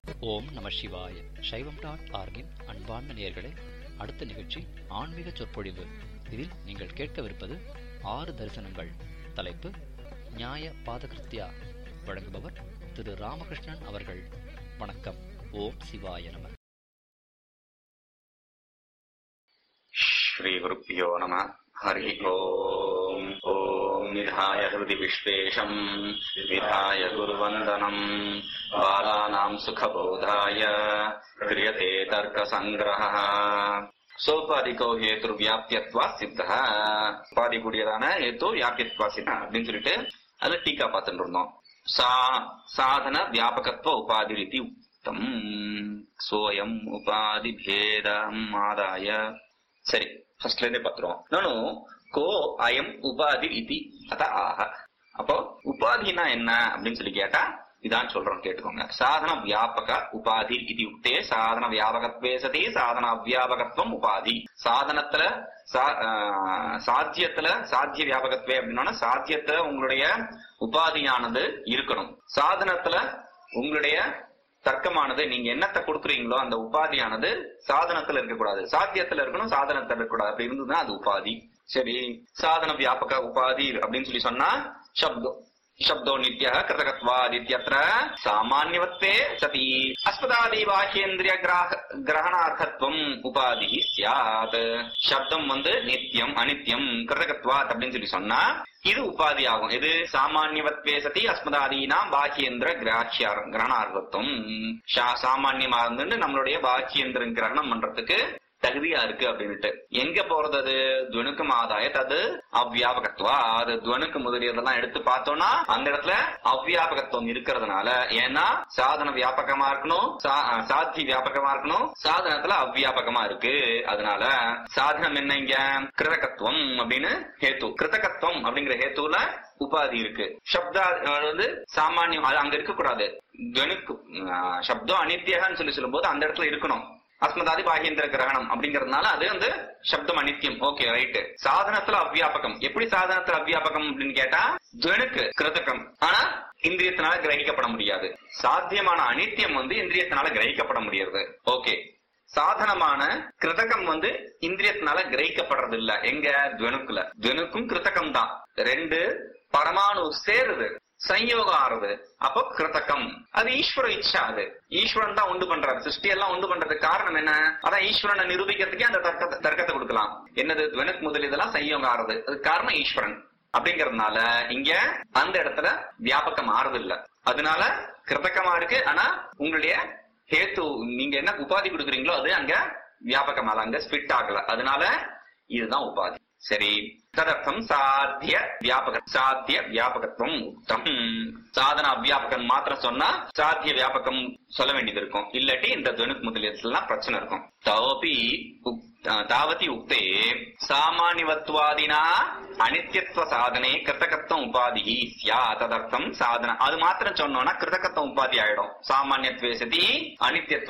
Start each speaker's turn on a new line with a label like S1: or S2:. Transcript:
S1: ஓம் நம சிவாய சைவம் டாட் ஆர்கின் அன்பார்ந்த நேயர்களே அடுத்த நிகழ்ச்சி ஆன்மீக சொற்பொழிவு இதில் நீங்கள் கேட்கவிருப்பது ஆறு தரிசனங்கள் தலைப்பு நியாய பாதகிருத்யா வழங்குபவர் திரு ராமகிருஷ்ணன் அவர்கள் வணக்கம் ஓம் சிவாய நம
S2: श्रीगुरुभ्यो नमः हरिः ओम् ॐ निधाय हृदि विश्वेशम् विधाय गुरुवन्दनम् बालानाम् सुखबोधाय क्रियते तर्कसङ्ग्रहः சோபாதிகோ ஹேத்து வியாபியத்வா சித்தः உபாதிக்கூடியதான ஹேத்து வியாபியத்வா சித்தா அப்படின்னு சொல்லிட்டு அதுல டீக்கா பார்த்துட்டு இருந்தோம் சா சாதன வியாபகத்துவ உபாதி ரீதி உக்தம் சோயம் உபாதி பேதம் ஆதாய சரி ஃபர்ஸ்ட்ல இருந்தே பாத்துருவோம் நானும் கோ அயம் உபாதி இதி அத ஆஹ அப்போ உபாதினா என்ன அப்படின்னு சொல்லி கேட்டா இதான் சொல்றோம் கேட்டுக்கோங்க சாதன வியாபக உபாதி இது உக்தே சாதன வியாபகத்வே சதி சாதன அவ்வியாபகத்துவம் உபாதி சாதனத்துல சா- ஆஹ் சாத்தியத்துல சாத்திய வியாபகத்வே அப்படின்னா சாத்தியத்துல உங்களுடைய உபாதியானது இருக்கணும் சாதனத்துல உங்களுடைய தர்க்கமானது நீங்க என்னத்தை கொடுக்குறீங்களோ அந்த உபாதியானது சாதனத்துல இருக்கக்கூடாது சாத்தியத்துல இருக்கணும் சாதனத்துல இருக்கக்கூடாது அப்படி இருந்ததுன்னா அது உபாதி சரி சாதன வியாபக உபாதி அப்படின்னு சொல்லி சொன்னா சப்தம் शब्दो नित्यः कृतकत्वादित्यत्र सामान्यवत्वे सति अस्पदादि बाह्येन्द्रिय கிரகணார்த்தத்துவம் உபாதி சியாத் சப்தம் வந்து நித்தியம் அனித்தியம் கிருதகத்வாத் அப்படின்னு சொல்லி சொன்னா இது உபாதி ஆகும் இது சாமானியவத்வே சதி அஸ்மதாதீனாம் பாக்கியேந்திர கிராஹ்ய கிரகணார்த்தத்துவம் சா- சாமான்யமா இருந்துட்டு நம்மளுடைய பாக்கியேந்திரன் கிரகணம் பண்றதுக்கு தகுதியா இருக்கு அப்படின்னுட்டு எங்க போறது அது துவனுக்கும் ஆதாய அது அவ்வியாபகத்துவா அது துவனுக்கு முதலியதெல்லாம் எடுத்து பார்த்தோம்னா அந்த இடத்துல அவ்வியாபகத்துவம் இருக்கிறதுனால ஏன்னா சாதன வியாபகமா இருக்கணும் சா- சாத்தி வியாபகமா இருக்கணும் சாதனத்துல அவ்வியாபகமா இருக்கு அதனால சாதனம் என்ன இங்க கிருதகத்துவம் அப்படின்னு ஹேத்து கிருதகத்துவம் அப்படிங்கிற ஹேத்துல உபாதி இருக்கு சப்தா அது வந்து சாமானியம் அது அங்க இருக்க கூடாது துவனுக்கு ஆஹ், சப்தம் அனித்தியகான்னு சொல்லி சொல்லும்போது அந்த இடத்துல இருக்கணும் அஸ்மதாதி பாகியந்திர கிரகணம் அப்படிங்கறதுனால அது வந்து சப்தம் அனித்தியம் ஓகே ரைட் சாதனத்துல அவ்வியாபகம் எப்படி சாதனத்துல அவ்வியாபகம் அப்படின்னு கேட்டா துவனுக்கு கிருதகம் ஆனா இந்திரியத்தினால கிரகிக்கப்பட முடியாது சாத்தியமான அனித்தியம் வந்து இந்திரியத்தினால கிரகிக்கப்பட முடியாது ஓகே சாதனமான கிருதகம் வந்து இந்திரியத்தினால கிரகிக்கப்படுறது இல்ல எங்க துவனுக்குல துவனுக்கும் கிருதகம் தான் ரெண்டு பரமாணு சேருது சம்யோகம் ஆறுது அப்போ கிருதகம் அது ஈஸ்வர இச்சா அது ஈஸ்வரன் தான் உண்டு பண்றாரு சிருஷ்டி எல்லாம் உண்டு பண்றதுக்கு காரணம் என்ன அதான் ஈஸ்வரனை நிரூபிக்கிறதுக்கே அந்த தர்க்கத்தை தர்க்கத்தை கொடுக்கலாம் என்னது துவனுக்கு முதல் இதெல்லாம் சம்யோகம் ஆறுது அதுக்கு காரணம் ஈஸ்வரன் அப்படிங்கறதுனால இங்க அந்த இடத்துல வியாபகம் ஆறுது இல்ல அதனால கிருதகமா இருக்கு ஆனா உங்களுடைய ஹேத்து நீங்க என்ன உபாதி கொடுக்குறீங்களோ அது அங்க வியாபகமால அங்க ஸ்பிட் ஆகல அதனால இதுதான் உபாதி சரி ததர்த்தம் சாத்திய வியாபக சாத்திய வியாபகத்துவம் உத்தம் சாதன அவ்வியாபகம் மாத்திரம் சொன்னா சாத்திய வியாபகம் சொல்ல வேண்டியது இருக்கும் இல்லாட்டி இந்த துவனுக்கு முதலியதுலாம் பிரச்சனை இருக்கும் தவபி உக்- தாவதி உக்தே சாமானியவத்வாதினா அனித்யத்துவ சாதனை கிருத்தகத்துவம் உபாதி சியா ததர்த்தம் சாதன அது மாத்திரம் சொன்னோம்னா கிருத்தகத்துவம் உபாதி ஆயிடும் சாமானியத்வே சதி அனித்யத்துவ